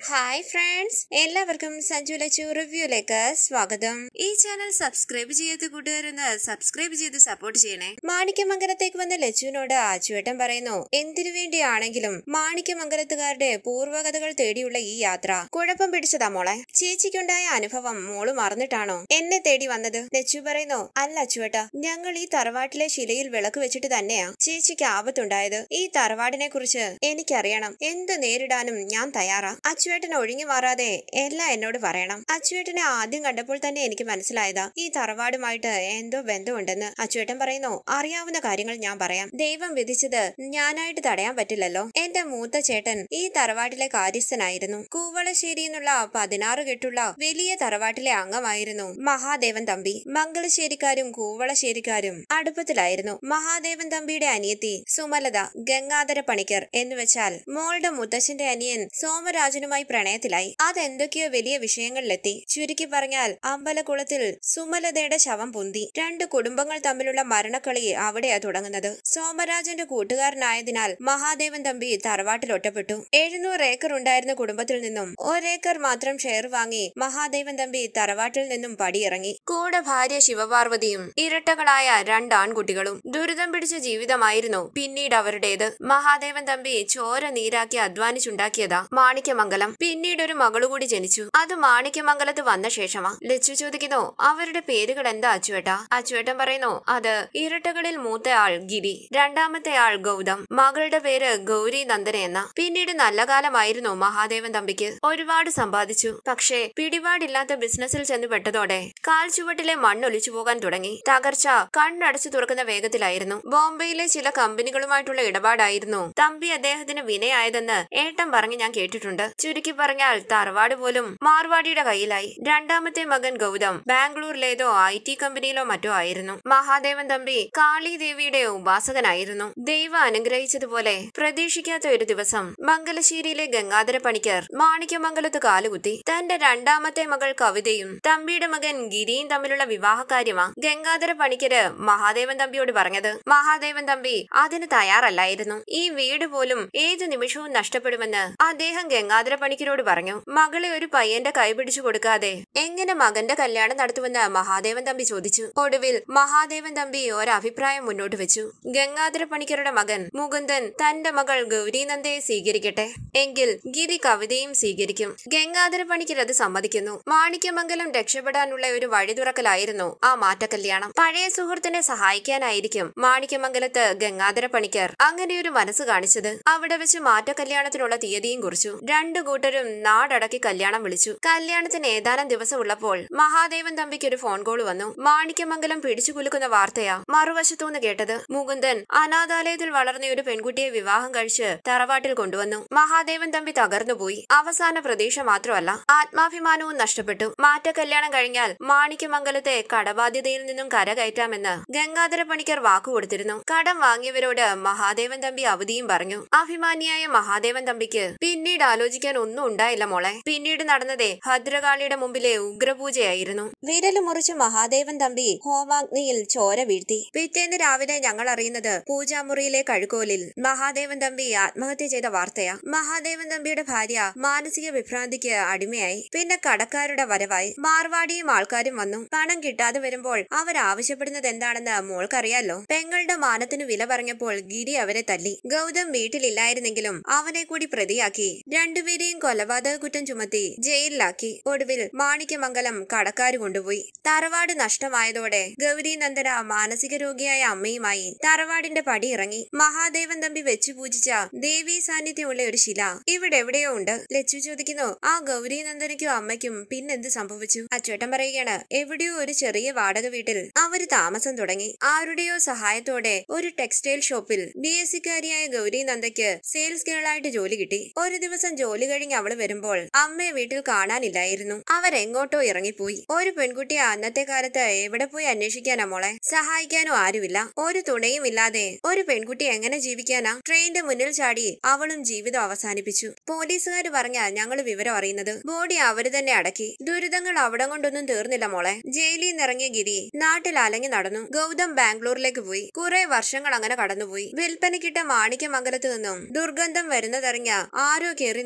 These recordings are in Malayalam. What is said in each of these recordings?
ഹായ് ഫ്രണ്ട്സ് എല്ലാവർക്കും സഞ്ജു ലച്ചു റിവ്യൂയിലേക്ക് സ്വാഗതം ഈ ചാനൽ സബ്സ്ക്രൈബ് ചെയ്യാത്ത കൂട്ടുകാരെന്ന് സബ്സ്ക്രൈബ് ചെയ്ത് സപ്പോർട്ട് ചെയ്യണേ മാണിക്യമംഗലത്തേക്ക് വന്ന ലച്ചുവിനോട് ആച്ചുവേട്ടൻ പറയുന്നു എന്തിനു വേണ്ടിയാണെങ്കിലും മാണിക്യമംഗലത്തുകാരുടെ പൂർവ്വകഥകൾ തേടിയുള്ള ഈ യാത്ര കുഴപ്പം പിടിച്ചതാ മോളെ ചേച്ചിക്കുണ്ടായ അനുഭവം മോള് മറന്നിട്ടാണോ എന്നെ തേടി വന്നത് ലച്ചു പറയുന്നു അല്ല അച്ചുവേട്ട ഞങ്ങൾ ഈ തറവാട്ടിലെ ശിലയിൽ വിളക്ക് വെച്ചിട്ട് തന്നെയാ ചേച്ചിക്ക് ആപത്തുണ്ടായത് ഈ തറവാടിനെ കുറിച്ച് എനിക്കറിയണം എന്ത് നേരിടാനും ഞാൻ തയ്യാറാ അച്ചുവേട്ടൻ ഒഴിഞ്ഞു മാറാതെ എല്ലാം എന്നോട് പറയണം അച്ചുവേട്ടനെ ആദ്യം കണ്ടപ്പോൾ തന്നെ എനിക്ക് മനസ്സിലായതാ ഈ തറവാടുമായിട്ട് എന്തോ ബന്ധമുണ്ടെന്ന് അച്ചുവേട്ടൻ പറയുന്നു അറിയാവുന്ന കാര്യങ്ങൾ ഞാൻ പറയാം ദൈവം വിധിച്ചത് ഞാനായിട്ട് തടയാൻ പറ്റില്ലല്ലോ എന്റെ മൂത്ത ചേട്ടൻ ഈ തറവാട്ടിലെ കാര്യസ്ഥനായിരുന്നു കൂവളശ്ശേരി എന്നുള്ള പതിനാറ് കെട്ടുള്ള വലിയ തറവാട്ടിലെ അംഗമായിരുന്നു മഹാദേവൻ തമ്പി മംഗലശ്ശേരിക്കാരും കൂവളശ്ശേരിക്കാരും അടുപ്പത്തിലായിരുന്നു മഹാദേവൻ തമ്പിയുടെ അനിയത്തി സുമലത ഗംഗാധര പണിക്കർ എന്ന് വെച്ചാൽ മോളുടെ മുത്തശ്ശന്റെ അനിയൻ സോമരാജനുമായി പ്രണയത്തിലായി അതെന്തൊക്കെയോ വലിയ വിഷയങ്ങളിലെത്തി ചുരുക്കി പറഞ്ഞാൽ അമ്പലക്കുളത്തിൽ സുമലതയുടെ ശവം പൊന്തി രണ്ട് കുടുംബങ്ങൾ തമ്മിലുള്ള മരണക്കളി അവിടെയാ തുടങ്ങുന്നത് സോമരാജന്റെ കൂട്ടുകാരനായതിനാൽ മഹാദേവൻ തമ്പി തറവാട്ടിൽ ഒറ്റപ്പെട്ടു എഴുന്നൂറ് ഏക്കർ ഉണ്ടായിരുന്ന കുടുംബത്തിൽ നിന്നും ഒരേക്കർ മാത്രം ഷെയർ വാങ്ങി മഹാദേവൻ തമ്പി തറവാട്ടിൽ നിന്നും പടിയിറങ്ങി കൂടെ ഭാര്യ ശിവപാർവതിയും ഇരട്ടകളായ രണ്ട് ആൺകുട്ടികളും ദുരിതം പിടിച്ച ജീവിതമായിരുന്നു പിന്നീട് അവരുടേത് മഹാദേവൻ തമ്പി ചോര നീരാക്കി അധ്വാനിച്ചുണ്ടാക്കിയതാ മാണിക്യമംഗലം പിന്നീട് ഒരു മകളുകൂടി ജനിച്ചു അത് മാണിക്യമംഗലത്ത് വന്ന ശേഷമാ ലച്ചു ചോദിക്കുന്നു അവരുടെ പേരുകൾ എന്താ അച്ചുവേട്ടാ അച്ചുവേട്ടൻ പറയുന്നു അത് ഇരട്ടകളിൽ മൂത്ത ആൾ ഗിരി രണ്ടാമത്തെ ആൾ ഗൗതം മകളുടെ പേര് ഗൗരി നന്ദന എന്ന പിന്നീട് നല്ല കാലമായിരുന്നു മഹാദേവൻ തമ്പിക്ക് ഒരുപാട് സമ്പാദിച്ചു പക്ഷേ പിടിപാടില്ലാത്ത ബിസിനസ്സിൽ ചെന്ന് പെട്ടതോടെ കാൽ ചുവട്ടിലെ മണ്ണൊലിച്ചു പോകാൻ തുടങ്ങി തകർച്ച കണ്ണടച്ചു തുറക്കുന്ന വേഗത്തിലായിരുന്നു ബോംബെയിലെ ചില കമ്പനികളുമായിട്ടുള്ള ഇടപാടായിരുന്നു തമ്പി അദ്ദേഹത്തിന് വിനയായതെന്ന് ഏട്ടൻ പറഞ്ഞ് ഞാൻ കേട്ടിട്ടുണ്ട് ചുരുക്കി പറഞ്ഞാൽ തറവാട് പോലും മാർവാടിയുടെ കയ്യിലായി രണ്ടാമത്തെ മകൻ ഗൗതം ബാംഗ്ലൂരിലേതോ ഐ ടി കമ്പനിയിലോ മറ്റോ ആയിരുന്നു മഹാദേവൻ തമ്പി കാളി ദേവിയുടെ ഉപാസകനായിരുന്നു ദൈവം അനുഗ്രഹിച്ചതുപോലെ പ്രതീക്ഷിക്കാത്ത ഒരു ദിവസം മംഗലശ്ശേരിയിലെ ഗംഗാധര പണിക്കർ മാണിക്യമംഗലത്ത് കാലുകുത്തി തന്റെ രണ്ടാമത്തെ മകൾ കവിതയും തമ്പിയുടെ മകൻ ഗിരിയും തമ്മിലുള്ള വിവാഹകാര്യമാ ഗംഗാധര പണിക്കര് മഹാദേവൻ തമ്പിയോട് പറഞ്ഞത് മഹാദേവൻ തമ്പി അതിന് തയ്യാറല്ലായിരുന്നു ഈ വീട് പോലും ഏതു നിമിഷവും നഷ്ടപ്പെടുമെന്ന് അദ്ദേഹം ഗംഗാധര പണിക്കരോട് പറഞ്ഞു മകളെ ഒരു പയ്യന്റെ കൈ പിടിച്ചു കൊടുക്കാതെ എങ്ങനെ മകന്റെ കല്യാണം നടത്തുമെന്ന് മഹാദേവൻ തമ്പി ചോദിച്ചു ഒടുവിൽ മഹാദേവൻ തമ്പി ഒരഭിപ്രായം മുന്നോട്ട് വെച്ചു ഗംഗാധര പണിക്കരുടെ മകൻ മുകുന്ദൻ തന്റെ മകൾ ഗൗരീനന്ദയെ സ്വീകരിക്കട്ടെ എങ്കിൽ ഗിരി കവിതയും സ്വീകരിക്കും ഗംഗാധര പണിക്കർ അത് സമ്മതിക്കുന്നു മാണിക്യമംഗലം രക്ഷപ്പെടാനുള്ള ഒരു വഴി തുറക്കലായിരുന്നു ആ മാറ്റക്കല്യാണം പഴയ സുഹൃത്തിനെ സഹായിക്കാനായിരിക്കും മാണിക്യമംഗലത്ത് ഗംഗാധര പണിക്കർ അങ്ങനെയൊരു മനസ്സ് കാണിച്ചത് അവിടെ വെച്ച് മാറ്റക്കല്യാണത്തിനുള്ള തീയതിയും കുറിച്ചു രണ്ടു കൂട്ടരും നാടടക്കി കല്യാണം വിളിച്ചു കല്യാണത്തിന് ഏതാനും ദിവസം ഉള്ളപ്പോൾ മഹാദേവൻ തമ്പിക്ക് ഒരു ഫോൺ കോൾ വന്നു മാണിക്യമംഗലം പിടിച്ചു കുലുക്കുന്ന വാർത്തയാ മറുവശത്തുനിന്ന് കേട്ടത് മുകുന്ദൻ അനാഥാലയത്തിൽ വളർന്ന ഒരു പെൺകുട്ടിയെ വിവാഹം കഴിച്ച് തറവാട്ടിൽ കൊണ്ടുവന്നു മഹാദേവൻ തമ്പി തകർന്നുപോയി അവസാന പ്രതീക്ഷ മാത്രമല്ല ആത്മാഭിമാനവും നഷ്ടപ്പെട്ടു മാറ്റ കല്യാണം കഴിഞ്ഞാൽ മാണിക്യമംഗലത്തെ കടബാധ്യതയിൽ നിന്നും കരകയറ്റാമെന്ന് ഗംഗാധര പണിക്കർ വാക്കുകൊടുത്തിരുന്നു കടം വാങ്ങിയവരോട് മഹാദേവൻ തമ്പി അവധിയും പറഞ്ഞു അഭിമാനിയായ മഹാദേവൻ തമ്പിക്ക് പിന്നീട് ആലോചിക്കാൻ ഒന്നും ഉണ്ടായില്ല മോളെ പിന്നീട് നടന്നതേ ഭദ്രകാളിയുടെ മുമ്പിലെ ഉഗ്രപൂജയായിരുന്നു വിരല് മുറിച്ച് മഹാദേവൻ തമ്പി ഹോമാഗ്നിയിൽ ചോര വീഴ്ത്തി പിറ്റേന്ന് രാവിലെ ഞങ്ങൾ അറിയുന്നത് പൂജാമുറിയിലെ കഴുകോലിൽ മഹാദേവൻ തമ്പി ആത്മഹത്യ ചെയ്ത വാർത്തയാ മഹാദേവൻ തമ്പിയുടെ ഭാര്യ മാനസിക വിഭ്രാന്തിക്ക് അടിമയായി പിന്നെ കടക്കാരുടെ വരവായി മാർവാടിയും ആൾക്കാരും വന്നു പണം കിട്ടാതെ വരുമ്പോൾ അവർ ആവശ്യപ്പെടുന്നത് എന്താണെന്ന് മോൾക്കറിയാലോ പെങ്ങളുടെ മാനത്തിന് വില പറഞ്ഞപ്പോൾ ഗിരി അവരെ തല്ലി ഗൗതം വീട്ടിലില്ലായിരുന്നെങ്കിലും അവനെ കൂടി പ്രതിയാക്കി രണ്ടുപേരെയും കൊലപാതക കുറ്റം ചുമത്തി ജയിലിലാക്കി ഒടുവിൽ മാണിക്യമംഗലം കടക്കാര് കൊണ്ടുപോയി തറവാട് നഷ്ടമായതോടെ ഗൗരി നന്ദന മാനസിക രോഗിയായ അമ്മയുമായി തറവാടിന്റെ പടി ഇറങ്ങി മഹാദേവൻ തമ്പി വെച്ചു പൂജിച്ച ദേവീ സാന്നിധ്യമുള്ള ഒരു ശില ഇവിടെ എവിടെയോ ഉണ്ട് ലച്ചു ചോദിക്കുന്നു ആ ഗൗരി നന്ദനയ്ക്കും അമ്മയ്ക്കും പിന്നെന്ത് സംഭവിച്ചു അച്ചേട്ടൻ പറയുകയാണ് എവിടെയോ ഒരു ചെറിയ വാടക വീട്ടിൽ അവര് താമസം തുടങ്ങി ആരുടെയോ സഹായത്തോടെ ഒരു ടെക്സ്റ്റൈൽ ഷോപ്പിൽ ബി എസ് സിക്കാരിയായ ഗൗരി നന്ദയ്ക്ക് സെയിൽസ് ഗേളായിട്ട് ജോലി കിട്ടി ഒരു ദിവസം ജോലി കഴിഞ്ഞ് അവള് വരുമ്പോൾ അമ്മയെ വീട്ടിൽ കാണാനില്ലായിരുന്നു അവരെങ്ങോട്ടോ ഇറങ്ങിപ്പോയി ഒരു പെൺകുട്ടിയെ അന്നത്തെ കാലത്ത് എവിടെ പോയി അന്വേഷിക്കാനാ മോളെ സഹായിക്കാനോ ആരുമില്ല ഒരു തുണയും ഇല്ലാതെ ഒരു പെൺകുട്ടി എങ്ങനെ ജീവിക്കാനാ ട്രെയിനിന്റെ മുന്നിൽ ചാടി അവളും ജീവിതം അവസാനിപ്പിച്ചു പോലീസുകാർ പറഞ്ഞ ഞങ്ങള് വിവരം അറിയുന്നത് ബോഡി അവര് തന്നെ അടക്കി ദുരിതങ്ങൾ അവിടെ കൊണ്ടൊന്നും തീർന്നില്ല മോളെ ജയിലിൽ നിന്നിറങ്ങിയ ഗിരി നാട്ടിൽ അലങ്ങി നടന്നു ഗൗതം ബാംഗ്ലൂരിലേക്ക് പോയി കുറെ വർഷങ്ങൾ അങ്ങനെ കടന്നുപോയി വിൽപ്പനക്കിട്ട മാണിക്യമംഗലത്ത് നിന്നും ദുർഗന്ധം വരുന്നതറിഞ്ഞ ആരോ കയറി നോക്കിയത്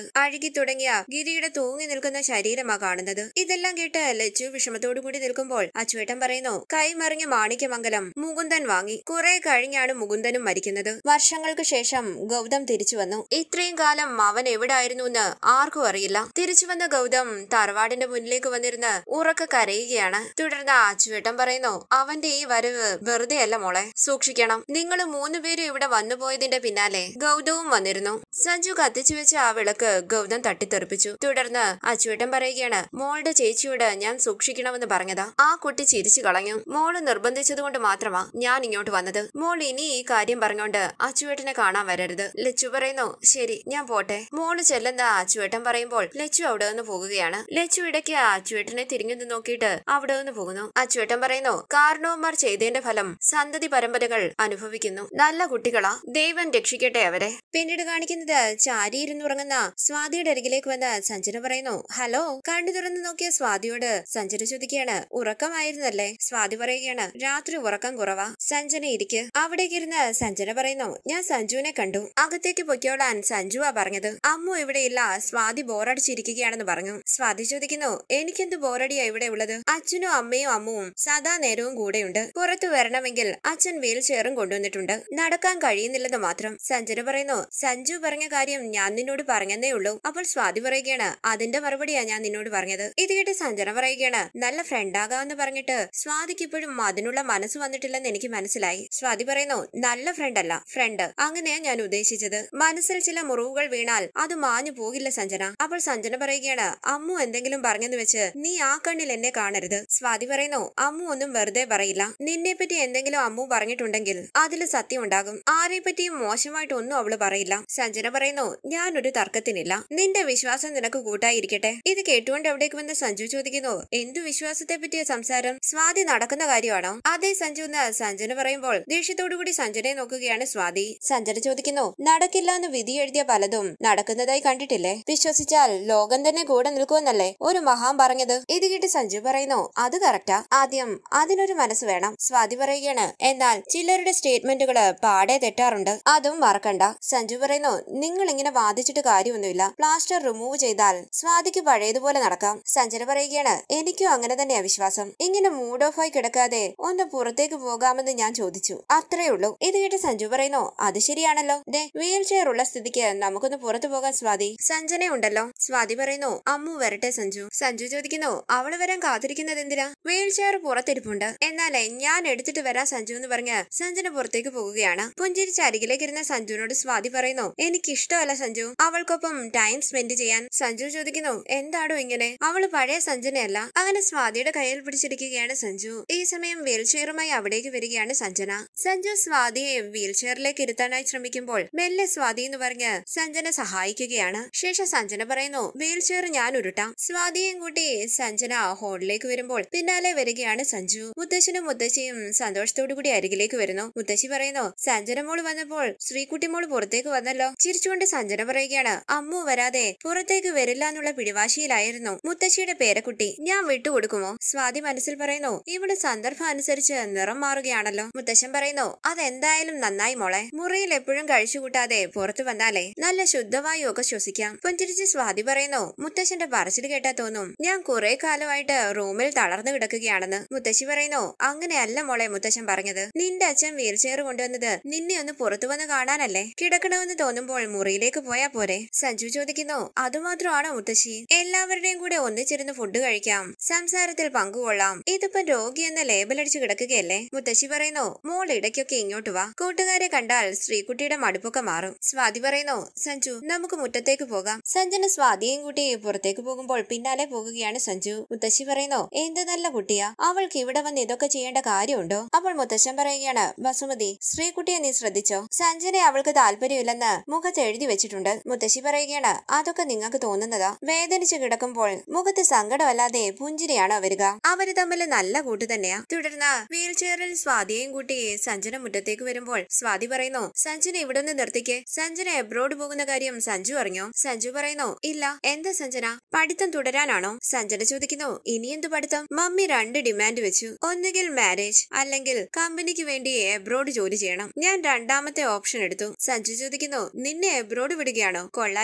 അഴുകി തുടങ്ങിയ ഗിരിയുടെ തൂങ്ങി നിൽക്കുന്ന ശരീരമാ കാണുന്നത് ഇതെല്ലാം കേട്ട് ലച്ചു വിഷമത്തോടു കൂടി നിൽക്കുമ്പോൾ അച്ചുവേട്ടൻ പറയുന്നു കൈമറിഞ്ഞ മാണിക്യമംഗലം മുകുന്ദൻ വാങ്ങി കുറെ കഴിഞ്ഞാണ് മുകുന്ദനും മരിക്കുന്നത് വർഷങ്ങൾക്ക് ശേഷം ഗൗതം തിരിച്ചു വന്നു ഇത്രയും കാലം അവൻ എവിടായിരുന്നു എന്ന് ആർക്കും അറിയില്ല തിരിച്ചു വന്ന ഗൗതം തറവാടിന്റെ മുന്നിലേക്ക് വന്നിരുന്ന് ഉറക്ക കരയുകയാണ് തുടർന്ന് അച്ചുവേട്ടൻ പറയുന്നു അവന്റെ ഈ വരവ് വെറുതെ അല്ല മോളെ സൂക്ഷിക്കണം നിങ്ങൾ മൂന്നുപേരും ഇവിടെ വന്നുപോയതിന്റെ പിന്നാലെ ഗൗതവും വന്നിരുന്നു സഞ്ജു കത്തിച്ചു വെച്ച ആ വിളക്ക് ഗൗതം തട്ടിത്തെറിപ്പിച്ചു തുടർന്ന് അച്ചുവേട്ടൻ പറയുകയാണ് മോളുടെ ചേച്ചിയോട് ഞാൻ സൂക്ഷിക്കണമെന്ന് പറഞ്ഞതാ ആ കുട്ടി ചിരിച്ചു കളഞ്ഞു മോള് നിർബന്ധിച്ചതുകൊണ്ട് മാത്രമാ ഞാൻ ഇങ്ങോട്ട് വന്നത് മോൾ ഇനി ഈ കാര്യം പറഞ്ഞോണ്ട് അച്ചുവേട്ടനെ കാണാൻ വരരുത് ലച്ചു പറയുന്നു ശരി ഞാൻ പോട്ടെ മോള് ചെല്ലുന്ന അച്ചുവേട്ടൻ പറയുമ്പോൾ ലച്ചു അവിടെ നിന്ന് പോകുകയാണ് ലച്ചു ഇടയ്ക്ക് അച്ചുവേട്ടനെ തിരിഞ്ഞു നിന്ന് നോക്കിയിട്ട് അവിടെ നിന്ന് പോകുന്നു അച്ചുവേട്ടൻ പറയുന്നു കാരണവന്മാർ ചെയ്തതിന്റെ ഫലം സന്തതി പരമ്പരകൾ അനുഭവിക്കുന്നു നല്ല കുട്ടികളാ ദൈവം രക്ഷിക്കട്ടെ അവരെ പിന്നീട് കാണിക്കുന്നത് ചാരി ഇരുന്നുറങ്ങുന്ന സ്വാതിയുടെ അരികിലേക്ക് വന്ന സഞ്ജന പറയുന്നു ഹലോ കണ്ണു തുറന്നു നോക്കിയ സ്വാതിയോട് സഞ്ജന ചോദിക്കുകയാണ് ഉറക്കമായിരുന്നല്ലേ സ്വാതി പറയുകയാണ് രാത്രി ഉറക്കം കുറവാ സഞ്ജന ഇരിക്ക് അവിടേക്ക് ഇരുന്ന് സഞ്ജന പറയുന്നു ഞാൻ സഞ്ജുവിനെ കണ്ടു അകത്തേക്ക് പൊയ്ക്കോളാൻ സഞ്ജുവാ പറഞ്ഞത് അമ്മു ഇവിടെയില്ല സ്വാതി ബോറടിച്ചിരിക്കുകയാണെന്ന് പറഞ്ഞു സ്വാതി ചോദിക്കുന്നു എനിക്കെന്ത് ബോറടിയാ ഇവിടെ ഉള്ളത് അച്ഛനും അമ്മയും അമ്മുവും സദാ നേരവും കൂടെയുണ്ട് പുറത്തു വരണമെങ്കിൽ അച്ഛൻ വീൽ ചെയറും കൊണ്ടുവന്നിട്ടുണ്ട് നടക്കാൻ കഴിയുന്നില്ലെന്ന് മാത്രം സഞ്ജന പറയുന്നു സഞ്ജു പറഞ്ഞ കാര്യം ഞാൻ നിന്നോട് പറഞ്ഞതേ ഉള്ളൂ അപ്പോൾ സ്വാതി പറയുകയാണ് അതിന്റെ മറുപടിയാ ഞാൻ നിന്നോട് പറഞ്ഞത് ഇത് കേട്ട് സഞ്ജന പറയുകയാണ് നല്ല ഫ്രണ്ട് ആകാമെന്ന് പറഞ്ഞിട്ട് സ്വാതിക്ക് ഇപ്പോഴും അതിനുള്ള മനസ്സ് വന്നിട്ടില്ലെന്ന് എനിക്ക് മനസ്സിലായി സ്വാതി പറയുന്നു നല്ല ഫ്രണ്ട് അല്ല ഫ്രണ്ട് അങ്ങനെയാ ഞാൻ ഉദ്ദേശിച്ചത് മനസ്സിൽ ചില മുറിവുകൾ വീണാൽ അത് മാഞ്ഞു പോകില്ല സഞ്ജന അപ്പോൾ സഞ്ജന പറയുകയാണ് അമ്മു എന്തെങ്കിലും പറഞ്ഞെന്ന് വെച്ച് നീ ആ കണ്ണിൽ എന്നെ കാണരുത് സ്വാതി പറയുന്നു അമ്മു ഒന്നും വെറുതെ പറയില്ല നിന്നെ പറ്റി എന്തെങ്കിലും അമ്മു പറഞ്ഞിട്ടുണ്ടെങ്കിൽ അതിൽ സത്യം ഉണ്ടാകും ആരെ പറ്റിയും മോശമായിട്ടൊന്നും അവള് പറയില്ല സഞ്ജന പറയുന്നു ഞാനൊരു തർക്കത്തിനില്ല നിന്റെ വിശ്വാസം നിനക്ക് കൂട്ടായിരിക്കട്ടെ ഇത് കേട്ടുകൊണ്ട് അവിടേക്ക് വന്ന സഞ്ജു ചോദിക്കുന്നു എന്തു വിശ്വാസത്തെ പറ്റിയ സംസാരം സ്വാതി നടക്കുന്ന കാര്യമാണോ അതെ സഞ്ജു എന്ന് സഞ്ജന പറയുമ്പോൾ ദേഷ്യത്തോടുകൂടി സഞ്ജനയെ നോക്കുകയാണ് സ്വാതി സഞ്ജന ചോദിക്കുന്നു നടക്കില്ല എന്ന് വിധി എഴുതിയ പലതും നടക്കുന്നതായി കണ്ടിട്ടില്ലേ വിശ്വസിച്ചാൽ ലോകം തന്നെ കൂടെ നിൽക്കുമെന്നല്ലേ ഒരു മഹാൻ പറഞ്ഞത് ഇത് കേട്ട് സഞ്ജു പറയുന്നു അത് കറക്റ്റാ ആദ്യം അതിനൊരു മനസ്സ് വേണം സ്വാതി പറയുകയാണ് എന്നാൽ ചിലരുടെ സ്റ്റേറ്റ്മെന്റുകള് പാടെ തെറ്റാറുണ്ട് അതും മറക്കണ്ട സഞ്ജു പറയുന്നു നിങ്ങൾ ഇങ്ങനെ വാദിച്ചിട്ട് കാര്യമൊന്നുമില്ല പ്ലാസ്റ്റർ റിമൂവ് ചെയ്താൽ സ്വാതിക്ക് പഴയതുപോലെ നടക്കാം സഞ്ജന പറയുകയാണ് എനിക്കും അങ്ങനെ തന്നെയാ വിശ്വാസം ഇങ്ങനെ മൂഡ് ഓഫ് ആയി കിടക്കാതെ ഒന്ന് പുറത്തേക്ക് പോകാമെന്ന് ഞാൻ ചോദിച്ചു അത്രേ ഉള്ളൂ ഇത് കേട്ട് സഞ്ജു പറയുന്നു അത് ശരിയാണല്ലോ ദേ വീൽ ചെയർ ഉള്ള സ്ഥിതിക്ക് നമുക്കൊന്ന് പുറത്തു പോകാൻ സ്വാതി സഞ്ജന ഉണ്ടല്ലോ സ്വാതി പറയുന്നു അമ്മു വരട്ടെ സഞ്ജു സഞ്ജു ചോദിക്കുന്നു അവള് വരാൻ കാത്തിരിക്കുന്നത് എന്തിനാ വീൽ ചെയർ പുറത്തിരിപ്പുണ്ട് എന്നാലേ ഞാൻ എടുത്തിട്ട് വരാം സഞ്ജു എന്ന് പറഞ്ഞ് സഞ്ജന പുറത്തേക്ക് പോകുകയാണ് പുഞ്ചിരിച്ച് അരികിലേക്ക് ഇരുന്ന സഞ്ജുവിനോട് സ്വാതി പറയുന്നു എനിക്ക് ഇഷ്ടമല്ല സഞ്ജു അവൾക്കൊപ്പം ടൈം സ്പെൻഡ് ചെയ്യാൻ സഞ്ജു ചോദിക്കുന്നു എന്താടോ ഇങ്ങനെ അവള് പഴയ സഞ്ജനയല്ല അങ്ങനെ സ്വാതിയുടെ കയ്യിൽ പിടിച്ചിരിക്കുകയാണ് സഞ്ജു ഈ സമയം വീൽ ചെയറുമായി അവിടേക്ക് വരികയാണ് സഞ്ജന സഞ്ജു സ്വാതിയെ വീൽ ചെയറിലേക്ക് ഇരുത്താനായി ശ്രമിക്കുമ്പോൾ മെല്ലെ സ്വാതി എന്ന് പറഞ്ഞ് സഞ്ജന സഹായിക്കുകയാണ് ശേഷം സഞ്ജന പറയുന്നു വീൽ ചെയർ ഞാൻ ഉരുട്ടാം സ്വാതിയും കൂട്ടി സഞ്ജന ഹോളിലേക്ക് വരുമ്പോൾ പിന്നാലെ വരികയാണ് സഞ്ജു മുത്തശ്ശനും മുത്തശ്ശിയും സന്തോഷത്തോടു കൂടി അരികിലേക്ക് വരുന്നു മുത്തശ്ശി പറയുന്നു സഞ്ജന മോള് വന്നപ്പോൾ ശ്രീകുട്ടി മോള് പുറത്തേക്ക് വന്നല്ലോ ചിരിച്ചുകൊണ്ട് സഞ്ജന പറയുകയാണ് അമ്മു വരാതെ പുറത്തേക്ക് വരില്ല എന്നുള്ള പിടിവാശിയിലായിരുന്നു മുത്തശ്ശിയുടെ പേരക്കുട്ടി ഞാൻ വിട്ടുകൊടുക്കുമോ സ്വാതി മനസ്സിൽ പറയുന്നു ഇവിടെ സന്ദർഭം അനുസരിച്ച് നിറം മാറുകയാണല്ലോ മുത്തശ്ശൻ പറയുന്നു അതെന്തായാലും നന്നായി മോളെ മുറിയിൽ എപ്പോഴും കഴിച്ചുകൂട്ടാതെ പുറത്തു വന്നാലേ നല്ല ശുദ്ധവായു ഒക്കെ ശ്വസിക്കാം പുഞ്ചിരിച്ച് സ്വാതി പറയുന്നു മുത്തശ്ശന്റെ പറച്ചിൽ കേട്ടാ തോന്നും ഞാൻ കുറെ കാലമായിട്ട് റൂമിൽ തളർന്നു കിടക്കുകയാണെന്ന് മുത്തശ്ശി പറയുന്നു അങ്ങനെയല്ല മോളെ മുത്തശ്ശൻ പറഞ്ഞത് നിന്റെ അച്ഛൻ വീൽ ചെയർ കൊണ്ടുവന്നത് നിന്നെ ഒന്ന് പുറത്തു വന്ന് കാണാനല്ലേ കിടക്കണമെന്ന് തോന്നുമ്പോൾ മുറിയിലേക്ക് പോയാ പോരെ സഞ്ജു ചോദിക്കുന്നു അതുമാത്രമാണോ മുത്തശ്ശി എല്ലാവരുടെയും കൂടെ ഒന്നിച്ചിരുന്ന് ഫുഡ് കഴിക്കാം സംസാരത്തിൽ പങ്കുകൊള്ളാം ഇതിപ്പം രോഗി എന്ന ലേബൽ അടിച്ചു കിടക്കുകയല്ലേ മുത്തശ്ശി പറയുന്നു മോൾ ഇടയ്ക്കൊക്കെ ഇങ്ങോട്ട് വാ കൂട്ടുകാരെ കണ്ടാൽ ശ്രീകുട്ടിയുടെ മടുപ്പൊക്കെ മാറും സ്വാതി പറയുന്നു സഞ്ജു നമുക്ക് മുറ്റത്തേക്ക് പോകാം സഞ്ജന സ്വാതിയും കൂട്ടി പുറത്തേക്ക് പോകുമ്പോൾ പിന്നാലെ പോകുകയാണ് സഞ്ജു മുത്തശ്ശി പറയുന്നു എന്ത് നല്ല കുട്ടിയാ അവൾക്ക് ഇവിടെ വന്ന് ഇതൊക്കെ ചെയ്യേണ്ട കാര്യമുണ്ടോ അപ്പോൾ മുത്തശ്ശൻ പറയുകയാണ് ബസുമതി ശ്രീകുട്ടിയെ നീ ശ്രദ്ധിച്ചോ സഞ്ജനെ അവൾക്ക് താല്പര്യമില്ലെന്ന് മുഖത്ത് എഴുതി വെച്ചിട്ടുണ്ട് മുത്തശ്ശി പറയുകയാണ് അതൊക്കെ നിങ്ങൾക്ക് തോന്നുന്നതാ വേദനിച്ച് കിടക്കുമ്പോൾ മുഖത്ത് സങ്കടമല്ലാതെ പുഞ്ചിരിയാണോ വരിക അവര് തമ്മിൽ നല്ല കൂട്ട് തന്നെയാ തുടർന്ന് വീൽ ചെയറിൽ സ്വാതിയെയും കൂട്ടി സഞ്ജന മുറ്റത്തേക്ക് വരുമ്പോൾ സ്വാതി പറയുന്നു സഞ്ജന ഇവിടെ നിന്ന് നിർത്തിക്ക് സഞ്ജന എബ്രോഡ് പോകുന്ന കാര്യം സഞ്ജു അറിഞ്ഞോ സഞ്ജു പറയുന്നു ഇല്ല എന്താ സഞ്ജന പഠിത്തം തുടരാനാണോ സഞ്ജന ചോദിക്കുന്നു ഇനി എന്ത് പഠിത്തം മമ്മി രണ്ട് ഡിമാൻഡ് വെച്ചു ഒന്നുകിൽ മാരേജ് അല്ലെങ്കിൽ കമ്പനിക്ക് വേണ്ടി എബ്രോഡ് ജോലി ചെയ്യണം ഞാൻ രണ്ടാമത്തെ ഓപ്ഷൻ എടുത്തു സഞ്ജു ചോദിക്കുന്നു നിന്നെ എബ്രോഡ് വിടുകയാണോ കൊള്ളാലോ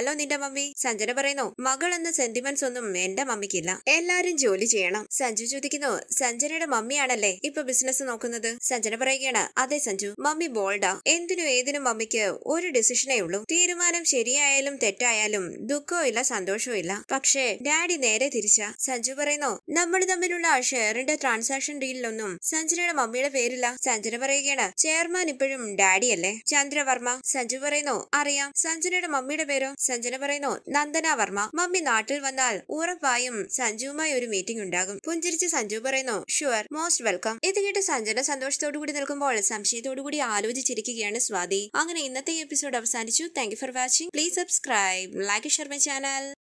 അറിയാലോ നിന്റെ മമ്മി സഞ്ജന പറയുന്നു മകൾ എന്ന സെന്റിമെന്റ്സ് ഒന്നും എന്റെ മമ്മിക്കില്ല എല്ലാരും ജോലി ചെയ്യണം സഞ്ജു ചോദിക്കുന്നു സഞ്ജനയുടെ മമ്മിയാണല്ലേ ഇപ്പൊ ബിസിനസ് നോക്കുന്നത് സഞ്ജന പറയുകയാണ് അതെ സഞ്ജു മമ്മി ബോൾഡാ എന്തിനും ഏതിനും മമ്മിക്ക് ഒരു ഡിസിഷനേ ഉള്ളൂ തീരുമാനം ശരിയായാലും തെറ്റായാലും ദുഃഖവും ഇല്ല സന്തോഷവും ഇല്ല പക്ഷേ ഡാഡി നേരെ തിരിച്ച സഞ്ജു പറയുന്നു നമ്മൾ തമ്മിലുള്ള ഷെയറിന്റെ ട്രാൻസാക്ഷൻ ഡീലിലൊന്നും സഞ്ജനയുടെ മമ്മിയുടെ പേരില്ല സഞ്ജന പറയുകയാണ് ചെയർമാൻ ഇപ്പോഴും ഡാഡി അല്ലേ ചന്ദ്രവർമ്മ സഞ്ജു പറയുന്നു അറിയാം സഞ്ജനയുടെ മമ്മിയുടെ പേരോ സഞ്ജന പറയുന്നു നന്ദന വർമ്മ മമ്മി നാട്ടിൽ വന്നാൽ ഉറപ്പായും സഞ്ജുവുമായി ഒരു മീറ്റിംഗ് ഉണ്ടാകും പുഞ്ചിരിച്ച് സഞ്ജു പറയുന്നു ഷുവർ മോസ്റ്റ് വെൽക്കം ഇത് കേട്ട് സഞ്ജന സന്തോഷത്തോടു കൂടി നിൽക്കുമ്പോൾ സംശയത്തോടു കൂടി ആലോചിച്ചിരിക്കുകയാണ് സ്വാതി അങ്ങനെ ഇന്നത്തെ എപ്പിസോഡ് അവസാനിച്ചു thank you for watching please subscribe like share my channel